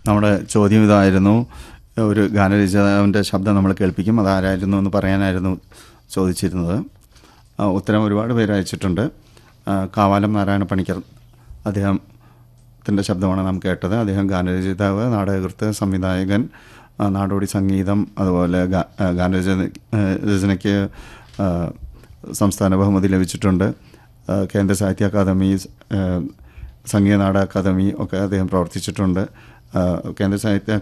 നമ്മുടെ ചോദ്യം ഇതായിരുന്നു ഒരു ഗാനരചയിതാവിൻ്റെ ശബ്ദം നമ്മൾ കേൾപ്പിക്കും അതാരായിരുന്നു എന്ന് പറയാനായിരുന്നു ചോദിച്ചിരുന്നത് ആ, ഉത്തരം ഒരുപാട് പേര് അയച്ചിട്ടുണ്ട് ആ, കാവാലം നാരായണ പണിക്കർ അദ്ദേഹത്തിൻ്റെ ശബ്ദമാണ് നാം കേട്ടത് അദ്ദേഹം ഗാനരചയിതാവ് നാടകകൃത്ത് സംവിധായകൻ ആ, നാടോടി സംഗീതം അതുപോലെ ഗാ- ആ, ഗാനരചന ആ, രചനയ്ക്ക് ആ, സംസ്ഥാന ബഹുമതി ലഭിച്ചിട്ടുണ്ട് ആ, കേന്ദ്ര സാഹിത്യ അക്കാദമി ആ, സംഗീത നാടക അക്കാദമി ഒക്കെ അദ്ദേഹം പ്രവർത്തിച്ചിട്ടുണ്ട് ആ, കേന്ദ്ര സാഹിത്യ